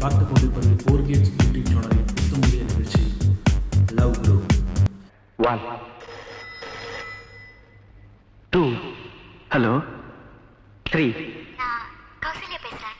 பார்த்து கொண்டிருப்பது போர் Gates YouTube சேனலில் புத்தமுடிய நிகழ்ச்சி love Guru one two hello three நான் கௌசல்யா பேசுறேன்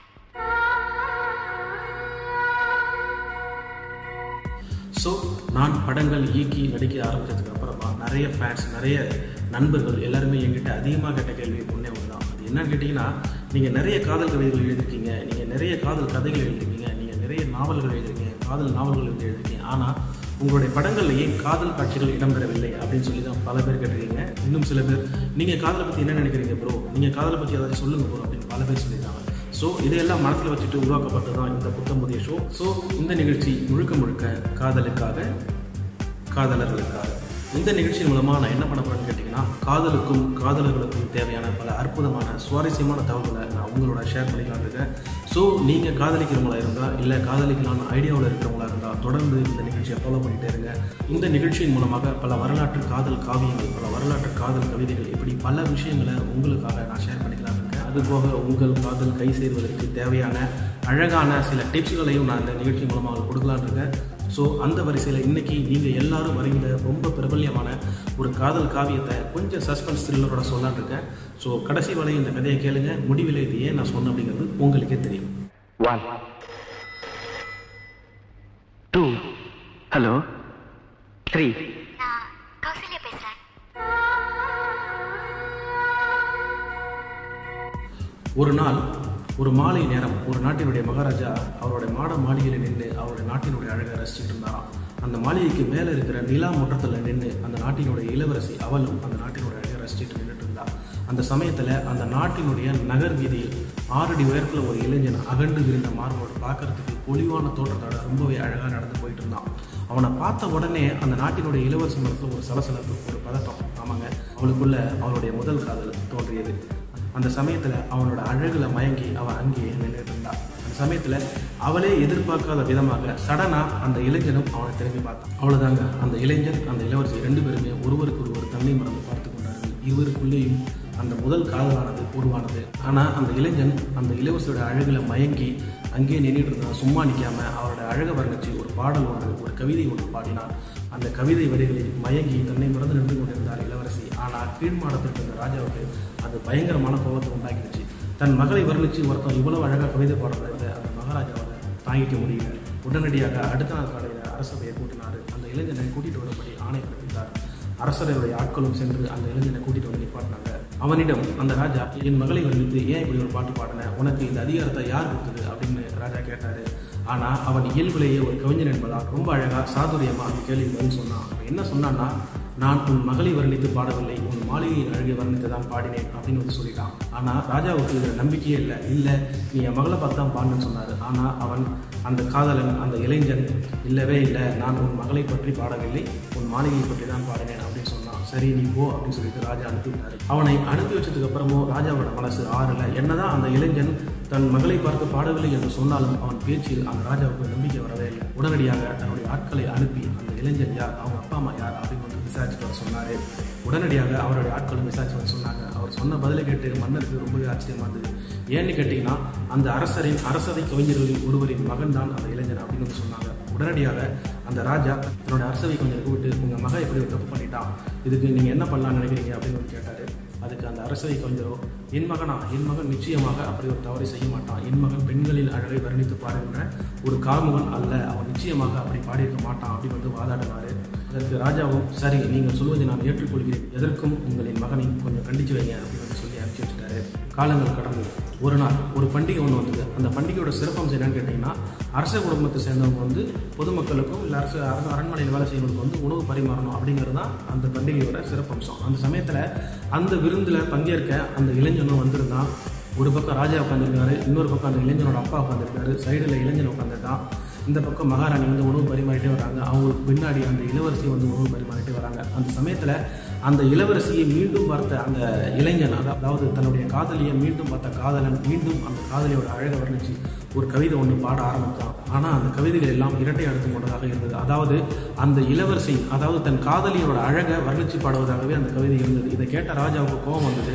ஸோ நான் படங்கள் இயக்கி நடிக்க ஆரம்பிச்சதுக்கு அப்புறமா நிறைய ஃபேன்ஸ் நிறைய நண்பர்கள் எல்லாருமே என்கிட்ட அதிகமாக கேட்ட கேள்வி ஒன்றே ஒன்று தான் அது என்னன்னு கேட்டிங்கன்னா நீங்கள் நிறைய காதல் கவிதைகள் எழுதிருக்கீங்க நீங்கள் நிறைய காதல் கதைகள் எழுதிருக்கீங்க நீங்கள் நிறைய நாவல்கள் எழுதிருக்கீங்க காதல் நாவல்கள் எழுதி எழுதிருக்கீங்க ஆனால் உங்களுடைய படங்களில் ஏன் காதல் காட்சிகள் இடம்பெறவில்லை அப்படின்னு சொல்லி தான் பல பேர் கேட்டிருக்கீங்க இன்னும் சில பேர் நீங்கள் காதலை பற்றி என்ன நினைக்கிறீங்க ப்ரோ நீங்கள் காதலை பற்றி ஏதாச்சும் சொல்லுங்க ப்ரோ அப்படின்னு பல பேர் சொல்லியிருக்காங்க ஸோ இதையெல்லாம் மனசில் வச்சுட்டு உருவாக்கப்பட்டது தான் இந்த புத்தம் புதிய ஷோ ஸோ இந்த நிகழ்ச்சி முழுக்க முழுக்க காதலுக்காக காதலர்களுக்காக இந்த நிகழ்ச்சியின் மூலமாக நான் என்ன பண்ண போறேன்னு கேட்டிங்கன்னா காதலுக்கும் காதலர்களுக்கும் தேவையான பல அற்புதமான சுவாரஸ்யமான தகவல்களை நான் உங்களோட ஷேர் பண்ணிக்கலாம் இருக்கேன் ஸோ நீங்கள் காதலிக்கிறவங்களா இருந்தால் இல்லை காதலிக்கலாம்னு ஐடியாவில் இருக்கிறவங்களா இருந்தால் தொடர்ந்து இந்த நிகழ்ச்சியை ஃபாலோ பண்ணிட்டே இருங்க இந்த நிகழ்ச்சியின் மூலமாக பல வரலாற்று காதல் காவியங்கள் பல வரலாற்று காதல் கவிதைகள் இப்படி பல விஷயங்களை உங்களுக்காக நான் ஷேர் பண்ணிக்கலாம் இருக்கேன் அதுபோக உங்கள் காதல் கை சேர்வதற்கு தேவையான அழகான சில டிப்ஸ்களையும் நான் இந்த நிகழ்ச்சி மூலமாக கொடுக்கலான்னு இருக்கேன் ஸோ அந்த வரிசையில் இன்னைக்கு நீங்கள் எல்லாரும் வரைந்த ரொம்ப பிரபல்யமான ஒரு காதல் காவியத்தை கொஞ்சம் சஸ்பென்ஸ் த்ரில்லரோட சொல்லலான்னு இருக்கேன் ஸோ கடைசி வரை இந்த கதையை கேளுங்க முடிவில் இது ஏன் நான் சொன்னேன் அப்படிங்கிறது உங்களுக்கே தெரியும் ஒன் டூ ஹலோ த்ரீ நான் கௌசல்யா பேசுறேன் ஒரு நாள் ஒரு மாலை நேரம் ஒரு நாட்டினுடைய மகாராஜா அவருடைய மாட மாளிகையில் நின்று அவருடைய நாட்டினுடைய அழகை ரசிச்சுட்டு இருந்தாராம் அந்த மாளிகைக்கு மேலே இருக்கிற நிலா முற்றத்தில் நின்று அந்த நாட்டினுடைய இளவரசி அவளும் அந்த நாட்டினுடைய அழகை ரசிச்சுட்டு நின்றுட்டு இருந்தா அந்த சமயத்தில் அந்த நாட்டினுடைய நகர் வீதியில் ஆறடி உயரத்தில் ஒரு இளைஞன் அகண்டு விரிந்த மார்போடு பார்க்கறதுக்கு பொலிவான தோற்றத்தோட ரொம்பவே அழகாக நடந்து போயிட்டு இருந்தான் அவனை பார்த்த உடனே அந்த நாட்டினுடைய இளவரசி மனத்தில் ஒரு சலசலப்பு ஒரு பதட்டம் ஆமாங்க அவளுக்குள்ள அவளுடைய முதல் காதல் தோன்றியது அந்த சமயத்தில் அவனோட அழகுல மயங்கி அவன் அங்கேயே நின்றுட்டு இருந்தா அந்த சமயத்தில் அவளே எதிர்பார்க்காத விதமாக சடனாக அந்த இளைஞனும் அவனை திரும்பி பார்த்தான் அவ்வளோதாங்க அந்த இளைஞன் அந்த இளவரசி ரெண்டு பேருமே ஒருவருக்கு ஒருவர் தன்னை மறந்து பார்த்து கொண்டார்கள் இருவருக்குள்ளேயும் அந்த முதல் காதலானது உருவானது ஆனால் அந்த இளைஞன் அந்த இளவரசியோட அழகுல மயங்கி அங்கேயே நின்றுட்டு இருந்தான் சும்மா நிற்காம அவரோட அழகை வர்ணிச்சு ஒரு பாடல் ஒன்று ஒரு கவிதை ஒன்று பாடினான் அந்த கவிதை வரிகளில் மயங்கி தன்னை மறந்து நின்று கொண்டிருந்தார் இளவரசி ஆனால் கீழ்மாடத்திற்கு இருந்த ராஜாவுக்கு அது பயங்கரமான கோபத்தை உண்டாக்கிடுச்சு தன் மகளை வர்ணிச்சு ஒருத்தன் இவ்வளவு அழகாக கவிதை பாடுறத அந்த மகாராஜாவால் தாங்கிக்க முடியல உடனடியாக அடுத்த நாள் காலையில் அரசபையை கூட்டினார் அந்த இளைஞனை கூட்டிட்டு வரும்படி ஆணை பிறப்பித்தார் அரசருடைய ஆட்களும் சென்று அந்த இளைஞனை கூட்டிட்டு வந்து நிப்பாட்டினாங்க அவனிடம் அந்த ராஜா என் மகளை வர்ணித்து ஏன் இப்படி ஒரு பாட்டு பாடின உனக்கு இந்த அதிகாரத்தை யார் கொடுத்தது அப்படின்னு ராஜா கேட்டாரு ஆனா அவன் இயல்பிலேயே ஒரு கவிஞன் என்பதால் ரொம்ப அழகா சாதுரியமா அந்த கேள்வி பதில் சொன்னான் அவன் என்ன சொன்னான்னா நான் உன் மகளை வர்ணித்து பாடவில்லை உன் மாளிகையின் அழகை வர்ணித்து தான் பாடினேன் அப்படின்னு வந்து சொல்லிட்டான் ஆனா ராஜாவுக்கு இதுல நம்பிக்கையே இல்லை இல்லை நீ என் மகளை பார்த்து தான் பாடுன்னு சொன்னாரு ஆனா அவன் அந்த காதலன் அந்த இளைஞன் இல்லவே இல்லை நான் உன் மகளை பற்றி பாடவில்லை உன் மாளிகையை பற்றி தான் பாடினேன் அப்படின்னு சொன்னான் சரி நீ போ அப்படின்னு சொல்லிட்டு ராஜா அனுப்பி விட்டாரு அவனை அனுப்பி வச்சதுக்கு அப்புறமும் ராஜாவோட மனசு ஆறல என்னதான் அந்த இளைஞன் தன் மகளை பார்த்து பாடவில்லை என்று சொன்னாலும் அவன் பேச்சில் அந்த ராஜாவுக்கு நம்பிக்கை வரவே இல்லை உடனடியாக தன்னுடைய ஆட்களை அனுப்பி அந்த இளைஞன் யார் அவங்க அப்பா அம்மா யார் அப்படின்னு வந்து விசாரிச்சுட்டு வர சொன்னாரு உடனடியாக அவருடைய ஆட்களும் விசாரிச்சு வர சொன்னாங்க அவர் சொன்ன பதிலை கேட்டு மன்னருக்கு ரொம்பவே ஆச்சரியமா இருந்தது ஏன்னு கேட்டீங்கன்னா அந்த அரசரின் அரசவை கவிஞர்களில் ஒருவரின் மகன் தான் அந்த இளைஞன் அப்படின்னு வந்து சொன்னாங்க உடனடியாக அந்த ராஜா தன்னோட அரசவை கவிஞரை கூப்பிட்டு உங்க மகன் எப்படி ஒரு தப்பு பண்ணிட்டான் இதுக்கு நீங்க என்ன பண்ணலாம்னு நினைக்கிறீங்க அப்படின்னு வந்து கேட்டாரு அதுக்கு அந்த அரசவை கவிஞரோ என் மகனா என் மகன் நிச்சயமாக அப்படி ஒரு தவறை செய்ய மாட்டான் என் மகன் பெண்களின் அழகை வர்ணித்து பாடுகின்ற ஒரு காமுகன் அல்ல அவன் நிச்சயமாக அப்படி பாடியிருக்க மாட்டான் அப்படின்னு வந்து வாதாடினாரு அதற்கு ராஜாவும் சரி நீங்கள் சொல்வதை நான் ஏற்றுக்கொள்கிறேன் எதற்கும் உங்களின் மகனை கொஞ்சம் கண்டிச்சு வைங்க அப்படின்னு வந்து சொல்லி அனுப்பிச்சு வச்சுட்டாரு காலங்கள் கடந்து ஒரு நாள் ஒரு பண்டிகை ஒன்று வந்தது அந்த பண்டிகையோட சிறப்பம்சம் என்னன்னு கேட்டிங்கன்னா அரச குடும்பத்தை சேர்ந்தவங்க வந்து பொதுமக்களுக்கும் இல்லை அரசு அரசு அரண்மனையில் வேலை செய்யறவங்களுக்கு வந்து உணவு பரிமாறணும் அப்படிங்கிறது தான் அந்த பண்டிகையோட சிறப்பம்சம் அந்த சமயத்தில் அந்த விருந்தில் பங்கேற்க அந்த இளைஞனும் வந்திருந்தான் ஒரு பக்கம் ராஜா உட்காந்துருக்காரு இன்னொரு பக்கம் அந்த இளைஞனோட அப்பா உட்காந்துருக்காரு சைடில் இளைஞன் உட்காந்துருக்கான் இந்த பக்கம் மகாராணி வந்து உணவு பரிமாறிட்டே வராங்க அவங்களுக்கு பின்னாடி அந்த இளவரசி வந்து உணவு பரிமாறிட்டே வராங்க அந்த சமயத்தில் அந்த இளவரசியை மீண்டும் பார்த்த அந்த இளைஞன் அதா- அதாவது தன்னுடைய காதலியை மீண்டும் பார்த்த காதலன் மீண்டும் அந்த காதலியோட அழகை வர்ணிச்சு ஒரு கவிதை ஒன்று பாட ஆரம்பித்தான் ஆனால் அந்த கவிதைகள் எல்லாம் இரட்டை அடுத்து கொண்டதாக இருந்தது அதாவது அந்த இளவரசி அதாவது தன் காதலியோட அழகை வர்ணிச்சு பாடுவதாகவே அந்த கவிதை இருந்தது இதை கேட்ட ராஜாவுக்கு கோபம் வந்தது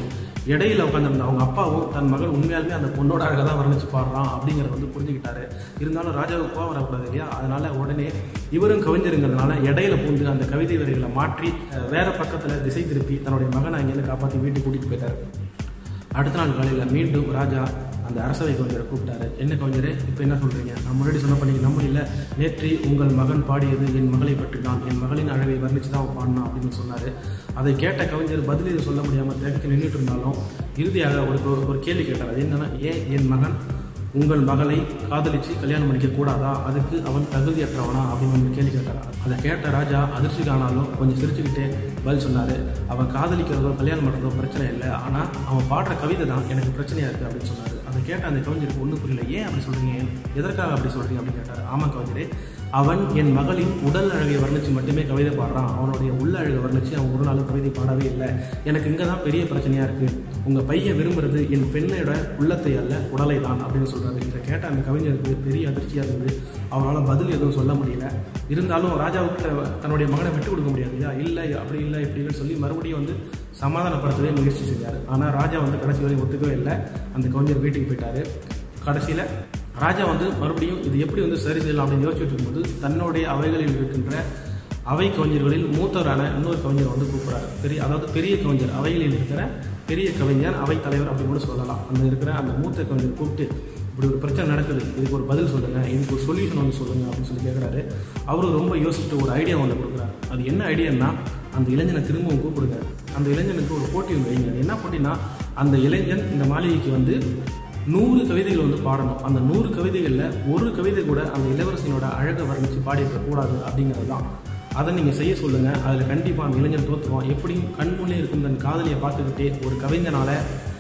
இடையில உட்காந்துருந்த அவங்க அப்பாவும் தன் மகன் உண்மையாலுமே அந்த பொண்ணோட அழகை தான் வர்ணிச்சு பாடுறான் அப்படிங்கிறத வந்து புரிஞ்சுக்கிட்டாரு இருந்தாலும் ராஜாவுக்கு கோவம் வரக்கூடாது இல்லையா அதனால உடனே இவரும் கவிஞருங்கிறதுனால இடையில பூந்து அந்த கவிதை வரிகளை மாற்றி அஹ், வேற பக்கத்துல திசை திருப்பி தன்னுடைய மகனை அங்கேருந்து காப்பாற்றி வீட்டுக்கு கூட்டிட்டு போயிட்டாரு அடுத்த நாள் காலையில் மீண்டும் ராஜா அந்த அரசவை கவிஞரை கூப்பிட்டாரு என்ன கவிஞரே இப்போ என்ன சொல்றீங்க நான் முன்னாடி சொன்ன பண்ணி நம்ப இல்லை நேற்று உங்கள் மகன் பாடியது என் மகளை பற்றி தான் என் மகளின் அழகை வர்ணிச்சு தான் அவன் பாடினான் அப்படின்னு சொன்னார் அதை கேட்ட கவிஞர் பதில் எதுவும் சொல்ல முடியாமல் திகைத்து நின்றுட்டு இருந்தாலும் இறுதியாக ஒரு ஒரு- ஒரு கேள்வி கேட்டார் அது என்னன்னா ஏன் என் மகன் உங்கள் மகளை காதலிச்சு கல்யாணம் பண்ணிக்க கூடாதா அதுக்கு அவன் தகுதியற்றவனா அப்படின்னு ஒரு கேள்வி கேட்டார் அதை கேட்ட ராஜா அதிர்ச்சி காணாலும் கொஞ்சம் சிரிச்சுக்கிட்டே பதில் சொன்னாரு அவன் காதலிக்கிறதோ கல்யாணம் பண்ணுறதோ பிரச்சனை இல்லை ஆனால் அவன் பாடுற கவிதை தான் எனக்கு பிரச்சனையா இருக்கு அப்படின்னு சொன்னாரு அதை கேட்ட அந்த கவிஞருக்கு ஒன்றும் புரியல ஏன் அப்படி சொல்றீங்க எதற்காக அப்படி சொல்றீங்க அப்படின்னு கேட்டார் ஆமா கவிஞரே அவன் என் மகளின் உடல் அழகை வர்ணிச்சு மட்டுமே கவிதை பாடுறான் அவனுடைய உள்ள அழகை வர்ணிச்சு அவன் ஒரு நாளும் கவிதை பாடவே இல்லை எனக்கு இங்கே தான் பெரிய பிரச்சனையா இருக்கு உங்க பையன் விரும்புறது என் பெண்ணோட உள்ளத்தை அல்ல உடலை தான் அப்படின்னு சொல்றாரு இதை கேட்ட அந்த கவிஞருக்கு பெரிய அதிர்ச்சியா இருந்தது அவரால் பதில் எதுவும் சொல்ல முடியல இருந்தாலும் ராஜாவுக்கு தன்னுடைய மகனை விட்டு கொடுக்க முடியாது இல்லையா இல்லை அப்படி இல்லை இப்படி இல்லைன்னு சொல்லி மறுபடியும் வந்து சமாதானப்படுத்தவே முயற்சி செஞ்சார் ஆனால் ராஜா வந்து கடைசி வரையும் ஒத்துக்கவே இல்லை அந்த கவிஞர் வீட்டுக்கு போயிட்டாரு கடைசியில் ராஜா வந்து மறுபடியும் இது எப்படி வந்து சரி செய்யலாம் அப்படின்னு யோசிச்சுட்டு இருக்கும்போது தன்னுடைய அவைகளில் இருக்கின்ற அவை கவிஞர்களில் மூத்தவரான இன்னொரு கவிஞர் வந்து கூப்பிடுறாரு பெரிய அதாவது பெரிய கவிஞர் அவைகளில் இருக்கிற பெரிய கவிஞர் அவை தலைவர் அப்படின்னு கூட சொல்லலாம் அந்த இருக்கிற அந்த மூத்த கவிஞர் கூப்பிட்டு இப்படி ஒரு பிரச்சனை நடக்குது இதுக்கு ஒரு பதில் சொல்லுங்க இதுக்கு ஒரு சொல்யூஷன் வந்து சொல்லுங்க அப்படின்னு சொல்லி கேட்குறாரு அவரும் ரொம்ப யோசிச்சுட்டு ஒரு ஐடியா ஒன்று கொடுக்குறாரு அது என்ன ஐடியான்னா அந்த இளைஞனை திரும்பவும் கூப்பிடுங்க அந்த இளைஞனுக்கு ஒரு போட்டி ஒன்று வைங்க அது என்ன போட்டினா அந்த இளைஞன் இந்த மாளிகைக்கு வந்து நூறு கவிதைகள் வந்து பாடணும் அந்த நூறு கவிதைகளில் ஒரு கவிதை கூட அந்த இளவரசினோட அழகை வர்ணித்து பாடியிருக்க கூடாது அப்படிங்கிறது தான் அதை நீங்கள் செய்ய சொல்லுங்கள் அதில் கண்டிப்பாக அந்த இளைஞன் தோற்றுவான் எப்படியும் கண்முன்னே இருக்கும் தன் காதலியை பார்த்துக்கிட்டே ஒரு கவிஞனால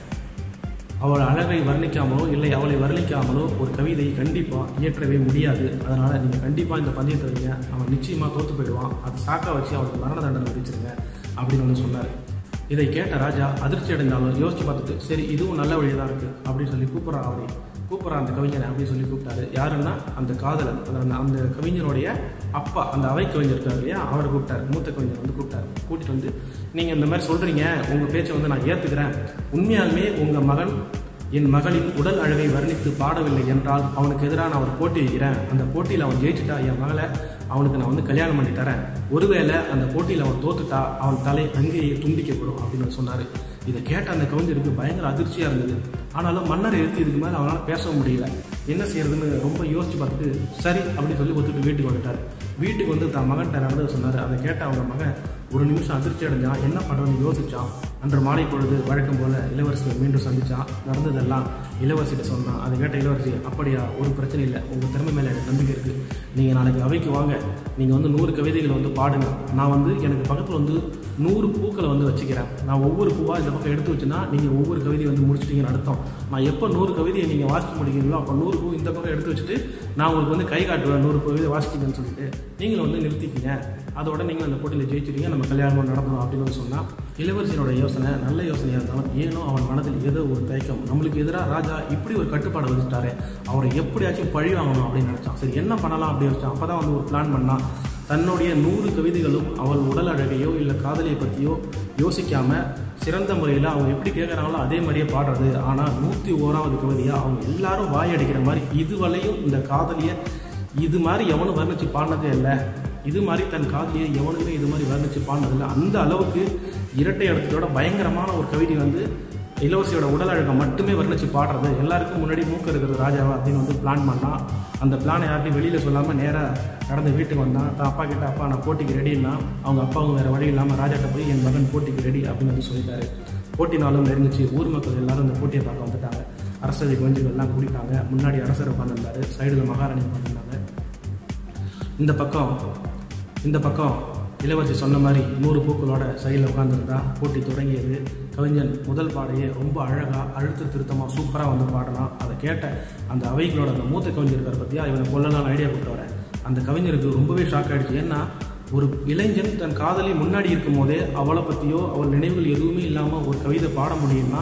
அவள் அழகை வர்ணிக்காமலோ இல்லை அவளை வர்ணிக்காமலோ ஒரு கவிதையை கண்டிப்பாக இயற்றவே முடியாது அதனால் நீங்கள் கண்டிப்பாக இந்த பந்தயத்தை வைங்க அவன் நிச்சயமாக தோற்று போயிடுவான் அதை சாக்கா வச்சு அவனுக்கு மரண தண்டனை விதிச்சிருங்க அப்படின்னு வந்து சொன்னார் இதை கேட்ட ராஜா அதிர்ச்சி அடைந்தாலும் யோசிச்சு பார்த்துட்டு சரி இதுவும் நல்ல வழியாக தான் இருக்குது அப்படின்னு சொல்லி கூப்பிட்றான் அவரை கூப்பிட்றான் அந்த கவிஞனை அப்படின்னு சொல்லி கூப்பிட்டாரு யாருன்னா அந்த காதலன் அந்த அந்த கவிஞனுடைய அப்பா அந்த அவை கவிஞர் இருக்காரு இல்லையா அவரை கூப்பிட்டாரு மூத்த கவிஞர் வந்து கூப்பிட்டாரு கூட்டிட்டு வந்து நீங்கள் இந்த மாதிரி சொல்கிறீங்க உங்கள் பேச்சை வந்து நான் ஏற்றுக்கிறேன் உண்மையாலுமே உங்கள் மகன் என் மகளின் உடல் அழகை வர்ணித்து பாடவில்லை என்றால் அவனுக்கு எதிராக நான் ஒரு போட்டி வைக்கிறேன் அந்த போட்டியில் அவன் ஜெயிச்சுட்டா என் மகளை அவனுக்கு நான் வந்து கல்யாணம் பண்ணி தரேன் ஒருவேளை அந்த போட்டியில் அவன் தோத்துட்டா அவன் தலை அங்கேயே துண்டிக்கப்படும் அப்படின்னு சொன்னார் இதை கேட்ட அந்த கவிஞருக்கு பயங்கர அதிர்ச்சியாக இருந்தது ஆனாலும் மன்னர் எழுத்து இதுக்கு மேலே அவனால் பேச முடியல என்ன செய்யறதுன்னு ரொம்ப யோசிச்சு பார்த்துட்டு சரி அப்படின்னு சொல்லி ஒத்துட்டு வீட்டுக்கு வந்துட்டார் வீட்டுக்கு வந்து தன் மகன்கிட்ட நடந்ததை சொன்னார் அதை கேட்ட அவங்க மகன் ஒரு நிமிஷம் அதிர்ச்சி அடைஞ்சான் என்ன பண்ணுறதுன்னு யோசிச்சான் அன்று மாலை பொழுது வழக்கம் போல இளவரசியை மீண்டும் சந்திச்சான் நடந்ததெல்லாம் இளவரசிகிட்ட சொன்னான் அதை கேட்ட இளவரசி அப்படியா ஒரு பிரச்சனை இல்லை உங்கள் திறமை மேலே எனக்கு நம்பிக்கை இருக்குது நீங்கள் நாளைக்கு அவைக்கு வாங்க நீங்கள் வந்து நூறு கவிதைகளை வந்து பாடுங்க நான் வந்து எனக்கு பக்கத்தில் வந்து நூறு பூக்களை வந்து வச்சுக்கிறேன் நான் ஒவ்வொரு பூவாக இந்த பக்கம் எடுத்து வச்சுன்னா நீங்கள் ஒவ்வொரு கவிதையை வந்து முடிச்சிட்டீங்கன்னு அர்த்தம் நான் எப்போ நூறு கவிதையை நீங்கள் வாசிக்க முடிக்கிறீங்களோ அப்போ நூறு பூ இந்த பக்கம் எடுத்து வச்சுட்டு நான் உங்களுக்கு வந்து கை காட்டுவேன் நூறு கவிதை வாசிக்கிங்கன்னு சொல்லிட்டு நீங்களும் வந்து நிறுத்திக்கிங்க அதோட நீங்கள் அந்த போட்டியில் ஜெயிச்சிட்டீங்க நம்ம கல்யாணம் நடந்தோம் அப்படின்னு வந்து சொன்னால் இளவரசியோட யோசனை நல்ல யோசனையாக இருந்தாலும் ஏனோ அவன் மனதில் ஏதோ ஒரு தயக்கம் நம்மளுக்கு எதிராக ராஜா இப்படி ஒரு கட்டுப்பாடு வச்சுட்டாரு அவரை எப்படியாச்சும் பழி வாங்கணும் அப்படின்னு நினச்சான் சரி என்ன பண்ணலாம் அப்படின்னு வச்சான் அப்போ தான் வந்து ஒரு பிளான் பண்ணான் தன்னுடைய நூறு கவிதைகளும் அவள் உடல் அழகையோ இல்லை காதலியை பற்றியோ யோசிக்காம சிறந்த முறையில் அவங்க எப்படி கேட்குறாங்களோ அதே மாதிரியே பாடுறது ஆனால் நூற்றி ஓராவது கவிதையாக அவங்க எல்லாரும் வாய் அடிக்கிற மாதிரி இதுவரையும் இந்த காதலியை இது மாதிரி எவனும் வர்ணிச்சு பாடினதே இல்லை இது மாதிரி தன் காதலியை எவனுமே இது மாதிரி வர்ணிச்சு பாடினதில்லை அந்த அளவுக்கு இரட்டை இடத்தோட பயங்கரமான ஒரு கவிதை வந்து இளவரசியோட உடல் அழகை மட்டுமே வர்ணிச்சு பாடுறது எல்லாருக்கும் முன்னாடி மூக்க இருக்கிறது ராஜாவா அப்படின்னு வந்து பிளான் பண்ணான் அந்த பிளானை யார்ட்டையும் வெளியில் சொல்லாமல் நேராக நடந்து வீட்டுக்கு வந்தான் தான் அப்பா கிட்ட அப்பா நான் போட்டிக்கு ரெடின்னா அவங்க அப்பாவும் வேறு வழி இல்லாமல் ராஜாட்ட போய் என் மகன் போட்டிக்கு ரெடி அப்படின்னு வந்து சொல்லிட்டாரு போட்டி நாளும் நெருங்கிச்சு ஊர் மக்கள் எல்லாரும் அந்த போட்டியை பார்க்க வந்துட்டாங்க அரசவை கொஞ்சம் எல்லாம் கூட்டிட்டாங்க முன்னாடி அரசர் உட்காந்துருந்தாரு சைடில் மகாராணி உட்காந்துருந்தாங்க இந்த பக்கம் இந்த பக்கம் இளவரசி சொன்ன மாதிரி நூறு பூக்களோட சைடில் உட்காந்துருந்தா போட்டி தொடங்கியது கவிஞன் முதல் பாடையே ரொம்ப அழகாக அழுத்த திருத்தமாக சூப்பராக வந்து பாடினான் அதை கேட்ட அந்த அவைகளோட அந்த மூத்த கவிஞர் இருக்கார் பற்றியா இவனை கொல்லலாம் ஐடியா கொடுத்தவரேன் அந்த கவிஞருக்கு ரொம்பவே ஷாக் ஆயிடுச்சு ஏன்னா ஒரு இளைஞன் தன் காதலி முன்னாடி இருக்கும் போதே அவளை பற்றியோ அவள் நினைவுகள் எதுவுமே இல்லாமல் ஒரு கவிதை பாட முடியும்னா அவன்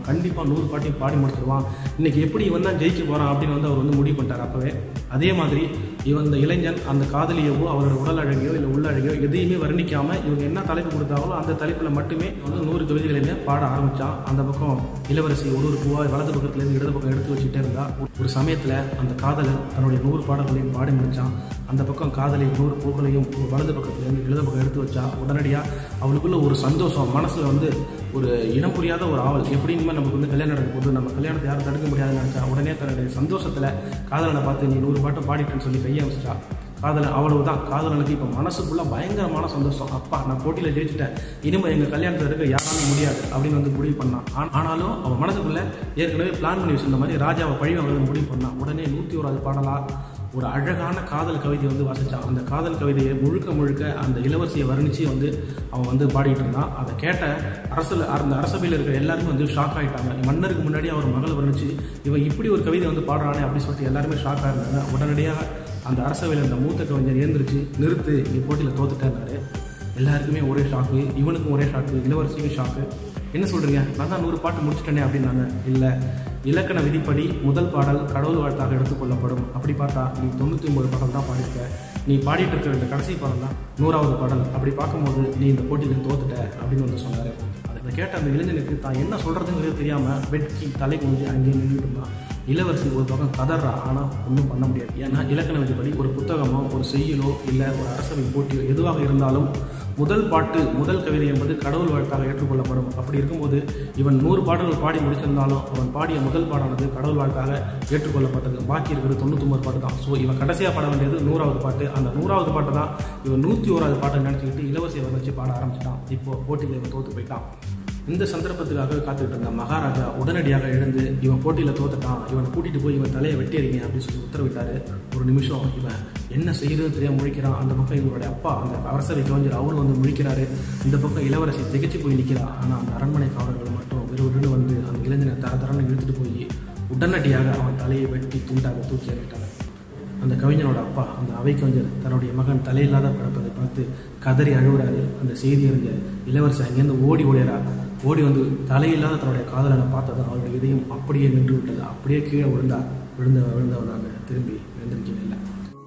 இவன் கண்டிப்பாக நூறு பாட்டையும் பாடி முடிச்சிருவான் இன்னைக்கு எப்படி இவன் தான் ஜெயிக்க போகிறான் அப்படின்னு வந்து அவர் வந்து முடிவு பண்ணிட்டார் அப்போவே அதே மாதிரி இவன் இந்த இளைஞன் அந்த காதலியவோ அவரோட உடல் அழகையோ இல்லை உள்ள அழகையோ எதையுமே வர்ணிக்காம இவங்க என்ன தலைப்பு கொடுத்தாங்களோ அந்த தலைப்பில் மட்டுமே வந்து நூறு கவிதைகளையுமே பாட ஆரம்பித்தான் அந்த பக்கம் இளவரசி ஒரு ஒரு பூவா வலது பக்கத்துலேருந்து இடது பக்கம் எடுத்து வச்சுட்டே இருந்தா ஒரு சமயத்தில் அந்த காதலன் தன்னுடைய நூறு பாடல்களையும் பாடி முடிச்சான் அந்த பக்கம் காதலி நூறு பூக்களையும் ஒரு வலது பக்கத்துலேருந்து இடது பக்கம் எடுத்து வச்சா உடனடியாக அவளுக்குள்ள ஒரு சந்தோஷம் மனசில் வந்து ஒரு இனம் புரியாத ஒரு ஆவல் எப்படி இனிமேல் நமக்கு வந்து கல்யாணம் நடக்கும் போது நம்ம கல்யாணத்தை யாரும் தடுக்க முடியாதுன்னு நினச்சா உடனே தன்னுடைய சந்தோஷத்தில் காதலனை பார்த்து நீ நூறு பாட்டு பாடிட்டேன்னு சொல்லி கையை அமைச்சிட்டா காதலன் அவ்வளவுதான் காதலனுக்கு இப்போ மனசுக்குள்ள பயங்கரமான சந்தோஷம் அப்பா நான் போட்டியில் ஜெயிச்சிட்டேன் இனிமேல் எங்கள் கல்யாணத்தை இருக்க யாராலும் முடியாது அப்படின்னு வந்து முடிவு பண்ணான் ஆ- ஆனாலும் அவன் மனசுக்குள்ள ஏற்கனவே பிளான் பண்ணி வச்சிருந்த மாதிரி ராஜாவை பழி வாங்க முடிவு பண்ணான் உடனே நூற்றி ஓராது பாடலா ஒரு அழகான காதல் கவிதை வந்து வாசிச்சான் அந்த காதல் கவிதையை முழுக்க முழுக்க அந்த இளவரசியை வர்ணிச்சு வந்து அவன் வந்து பாடிட்டு இருந்தான் அதை கேட்ட அரசில் அந்த அரசபையில் இருக்கிற எல்லாருமே வந்து ஷாக் ஆயிட்டாங்க மன்னருக்கு முன்னாடி அவர் மகளை வர்ணிச்சு இவன் இப்படி ஒரு கவிதை வந்து பாடுறானே அப்படின்னு சொல்லிட்டு எல்லாருமே ஷாக் இருந்தாங்க உடனடியாக அந்த அரசவையில் இருந்த மூத்த கவிஞர் ஏந்திரிச்சு நிறுத்து நீ போட்டியில் தோத்துட்டேன்னாரு எல்லாருக்குமே ஒரே ஷாக்கு இவனுக்கும் ஒரே ஷாக்கு இளவரசியும் ஷாக்கு என்ன சொல்றீங்க நான் தான் நூறு பாட்டு முடிச்சிட்டேனே அப்படின்னாங்க இல்லை இலக்கண விதிப்படி முதல் பாடல் கடவுள் வாழ்த்தாக எடுத்துக்கொள்ளப்படும் அப்படி பார்த்தா நீ தொண்ணூற்றி ஒன்பது பாடல் தான் பாடியிருக்க நீ பாடிட்டு இருக்கிற இந்த கடைசி பாடல் தான் நூறாவது பாடல் அப்படி பார்க்கும்போது நீ இந்த போட்டியில் தோத்துட்ட அப்படின்னு வந்து சொன்னார் அதை கேட்ட அந்த இளைஞனுக்கு தான் என்ன சொல்கிறதுங்கிறது தெரியாமல் வெட்கி தலை குனிஞ்சு அங்கேயே நின்றுட்டு இருந்தான் இளவரசி ஒரு பக்கம் கதறா ஆனால் ஒன்றும் பண்ண முடியாது ஏன்னா இலக்கண விதிப்படி ஒரு புத்தகமோ ஒரு செய்யுளோ இல்லை ஒரு அரசவை போட்டியோ எதுவாக இருந்தாலும் முதல் பாட்டு முதல் கவிதை என்பது கடவுள் வாழ்த்தாக ஏற்றுக்கொள்ளப்படும் அப்படி இருக்கும்போது இவன் நூறு பாடல்கள் பாடி முடிச்சிருந்தாலும் அவன் பாடிய முதல் பாடானது கடவுள் வாழ்த்தாக ஏற்றுக்கொள்ளப்பட்டது பாக்கி இருக்கிறது தொண்ணூத்தொம்பது பாட்டு தான் ஸோ இவன் கடைசியாக பாட வேண்டியது நூறாவது பாட்டு அந்த நூறாவது பாட்டு தான் இவன் நூற்றி ஓராவது பாட்டை நினச்சிக்கிட்டு இலவசியை வச்சு பாட ஆரம்பிச்சிட்டான் இப்போ போட்டியில் இவன் தோத்து போயிட்டான் இந்த சந்தர்ப்பத்துக்காக காத்துக்கிட்டு இருந்த மகாராஜா உடனடியாக எழுந்து இவன் போட்டியில் தோத்துட்டான் இவனை கூட்டிட்டு போய் இவன் தலையை வெட்டிடுங்க அப்படின்னு சொல்லி உத்தரவிட்டாரு ஒரு நிமிஷம் இவன் என்ன செய்யறதுன்னு தெரியாம முழிக்கிறான் அந்த பக்கம் இவருடைய அப்பா அந்த அரசவை கவிஞர் அவரும் வந்து முழிக்கிறாரு இந்த பக்கம் இளவரசி திகைச்சு போய் நிற்கிறா ஆனால் அந்த அரண்மனை காவலர்கள் மட்டும் விறுவிறுன்னு வந்து அந்த இளைஞனை தர தரன்னு இழுத்துட்டு போய் உடனடியாக அவன் தலையை வெட்டி துண்டாக தூக்கி எறிட்டாங்க அந்த கவிஞனோட அப்பா அந்த அவை கவிஞர் தன்னுடைய மகன் தலையில்லாத பிறப்பதை பார்த்து கதறி அழுகுறாரு அந்த செய்தி அறிஞ்ச இளவரசி அங்கேருந்து ஓடி ஓடிறா ஓடி வந்து தலையில்லாத தன்னுடைய காதலனை பார்த்ததும் அவருடைய இதயம் அப்படியே நின்று விட்டது அப்படியே கீழே விழுந்தா விழுந்த விழுந்தவனாக திரும்பி எழுந்திருக்கவே இல்லை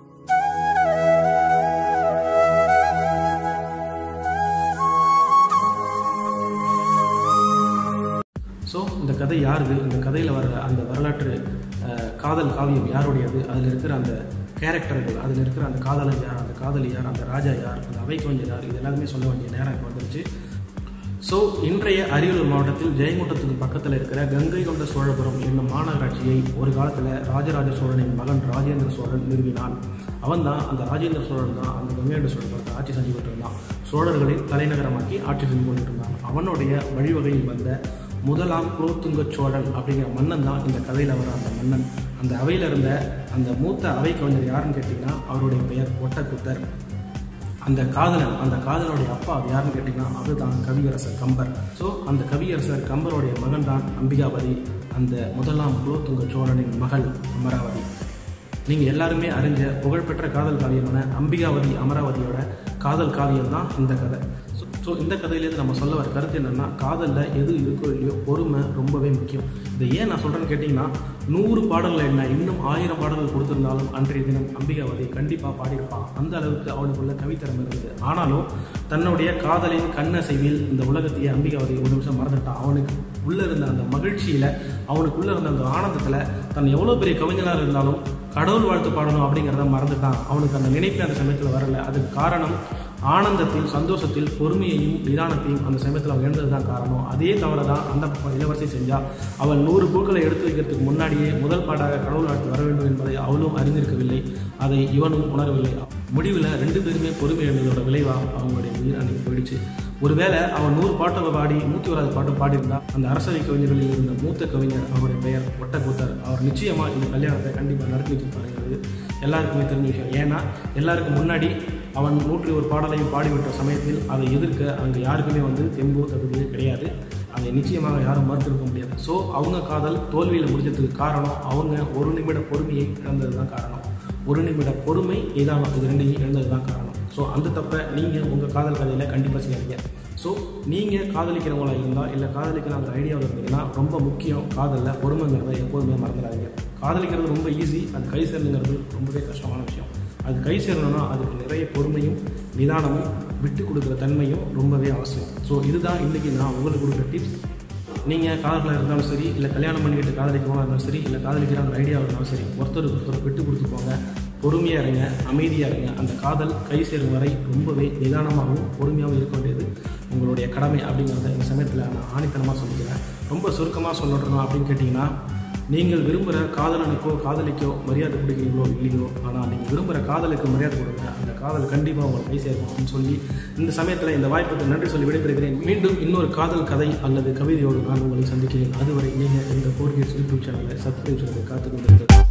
ஸோ இந்த கதை யாருது இந்த கதையில் வர அந்த வரலாற்று அஹ், காதல் காவியம் யாருடையது அதில் இருக்கிற அந்த கேரக்டர்கள் அதில் இருக்கிற அந்த காதலன் யார் அந்த காதலி யார் அந்த ராஜா யார் அந்த அவை கவிஞர் யார் இது எல்லாமே சொல்ல வேண்டிய நேரம் இப்போ வந்துருச்சு ஸோ இன்றைய அரியலூர் மாவட்டத்தில் ஜெயங்கொண்டத்துக்கு பக்கத்தில் இருக்கிற கங்கை கொண்ட சோழபுரம் என்னும் மாநகராட்சியை ஒரு காலத்தில் ராஜராஜ சோழனின் மகன் ராஜேந்திர சோழன் நிறுவினான் அவன் தான் அந்த ராஜேந்திர சோழன் தான் அந்த கங்கை கொண்ட சோழபுரத்தை ஆட்சி செஞ்சுக்கிட்டு இருந்தான் சோழர்களின் தலைநகரமாக்கி ஆட்சி செஞ்சு கொண்டு இருந்தான் அவனுடைய வழிவகையில் வந்த முதலாம் குலோத்துங்க சோழன் அப்படிங்கிற மன்னன் தான் இந்த கதையில் வர அந்த மன்னன் அந்த அவையில் இருந்த அந்த மூத்த அவை கவிஞர் யாருன்னு கேட்டிங்கன்னா அவருடைய பெயர் ஒட்டக்குத்தர் அந்த காதலன் அந்த காதலனுடைய அப்பா அது யாருன்னு கேட்டிங்கன்னா அதுதான் கவியரசர் கம்பர் ஸோ அந்த கவியரசர் கம்பருடைய மகன் தான் அம்பிகாபதி அந்த முதலாம் குலோத்துங்க சோழனின் மகள் அமராவதி நீங்கள் எல்லாருமே அறிஞ்ச புகழ்பெற்ற காதல் காவியமான அம்பிகாவதி அமராவதியோட காதல் காவியம் தான் இந்த கதை ஸோ இந்த கதையிலேருந்து நம்ம சொல்ல வர கருத்து என்னென்னா காதலில் எது இருக்கோ இல்லையோ பொறுமை ரொம்பவே முக்கியம் இதை ஏன் நான் சொல்கிறேன்னு கேட்டிங்கன்னா நூறு பாடல்கள் என்ன இன்னும் ஆயிரம் பாடல்கள் கொடுத்திருந்தாலும் அன்றைய தினம் அம்பிகாவதி கண்டிப்பாக பாடியிருப்பான் அந்த அளவுக்கு அவனுக்குள்ள கவித்திறமை இருந்தது ஆனாலும் தன்னுடைய காதலின் கண்ணசைவில் இந்த உலகத்தையே அம்பிகாவதி ஒரு நிமிஷம் மறந்துட்டான் அவனுக்கு உள்ள இருந்த அந்த மகிழ்ச்சியில் அவனுக்குள்ள இருந்த அந்த ஆனந்தத்தில் தன் எவ்வளோ பெரிய கவிஞனாக இருந்தாலும் கடவுள் வாழ்த்து பாடணும் அப்படிங்கிறத மறந்துட்டான் அவனுக்கு அந்த நினைப்பு அந்த சமயத்தில் வரல அதுக்கு காரணம் ஆனந்தத்தில் சந்தோஷத்தில் பொறுமையையும் நிதானத்தையும் அந்த சமயத்தில் அவன் இழந்தது தான் காரணம் அதே தவிர தான் அந்த பக்கம் இளவரசி செஞ்சா அவள் நூறு பூக்களை எடுத்து வைக்கிறதுக்கு முன்னாடியே முதல் பாடாக கடவுள் வாழ்த்து வர வேண்டும் என்பதை அவளும் அறிந்திருக்கவில்லை அதை இவனும் உணரவில்லை முடிவில் ரெண்டு பேருமே பொறுமை இழந்ததோட விளைவாக அவங்களுடைய உயிர் அன்னைக்கு போயிடுச்சு ஒருவேளை அவன் நூறு பாட்டை பாடி நூற்றி ஓராது பாட்டு பாடியிருந்தா அந்த அரசவை கவிஞர்களில் இருந்த மூத்த கவிஞர் அவருடைய பெயர் ஒட்டக்கூத்தர் அவர் நிச்சயமாக இந்த கல்யாணத்தை கண்டிப்பாக நடத்தி வச்சிருப்பாருங்கிறது எல்லாருக்குமே தெரிஞ்ச விஷயம் ஏன்னா எல்லாருக்கும் முன்னாடி அவன் நூற்றி ஒரு பாடலையும் பாடிவிட்ட சமயத்தில் அதை எதிர்க்க அங்கே யாருக்குமே வந்து தெம்போ தகுதியே கிடையாது அதை நிச்சயமாக யாரும் மறுத்திருக்க முடியாது ஸோ அவங்க காதல் தோல்வியில் முடிஞ்சதுக்கு காரணம் அவங்க ஒரு நிமிட பொறுமையை இழந்தது தான் காரணம் ஒரு நிமிட பொறுமை நிதானம் இது ரெண்டையும் இழந்தது தான் காரணம் ஸோ அந்த தப்பை நீங்கள் உங்கள் காதல் கதையில் கண்டிப்பாக செய்யாதீங்க ஸோ நீங்கள் காதலிக்கிறவங்களா இருந்தால் இல்லை காதலிக்கிறாங்கிற ஐடியாவில் இருந்தீங்கன்னா ரொம்ப முக்கியம் காதலில் பொறுமைங்கிறத எப்போதுமே மறந்துடாதீங்க காதலிக்கிறது ரொம்ப ஈஸி அது கை சேருங்கிறது ரொம்பவே கஷ்டமான விஷயம் அது கை சேரணும்னா அதுக்கு நிறைய பொறுமையும் நிதானமும் விட்டு கொடுக்குற தன்மையும் ரொம்பவே அவசியம் ஸோ இதுதான் இன்றைக்கி நான் உங்களுக்கு கொடுக்குற டிப்ஸ் நீங்கள் காதலாக இருந்தாலும் சரி இல்லை கல்யாணம் பண்ணிக்கிட்டு காதலிக்கிறவங்களா இருந்தாலும் சரி இல்லை காதலிக்கிறாங்க ஐடியா இருந்தாலும் சரி ஒருத்தருக்கு ஒருத்தர் விட்டு கொடுத்து போங்க பொறுமையாக இருங்க அமைதியாக இருங்க அந்த காதல் கை சேரும் வரை ரொம்பவே நிதானமாகவும் பொறுமையாகவும் இருக்க வேண்டியது உங்களுடைய கடமை அப்படிங்கிறத இந்த சமயத்தில் நான் ஆணித்தனமாக சொல்லிக்கிறேன் ரொம்ப சுருக்கமாக சொல்லணும் அப்படின்னு கேட்டிங்கன்னா நீங்கள் விரும்புகிற காதலனுக்கோ காதலிக்கோ மரியாதை கொடுக்குறீங்களோ இல்லையோ ஆனால் நீங்கள் விரும்புகிற காதலுக்கு மரியாதை கொடுங்க அந்த காதல் கண்டிப்பாக உங்களுக்கு கை சேர்க்கும் அப்படின்னு சொல்லி இந்த சமயத்தில் இந்த வாய்ப்புக்கு நன்றி சொல்லி விடைபெறுகிறேன் மீண்டும் இன்னொரு காதல் கதை அல்லது கவிதையோடு நான் உங்களை சந்திக்கிறேன் அதுவரை நீங்கள் இந்த ஃபோர் யூடியூப் சேனலை சப்ஸ்கிரைப் செய்து காத்துக்கொண்டிருக்கிறது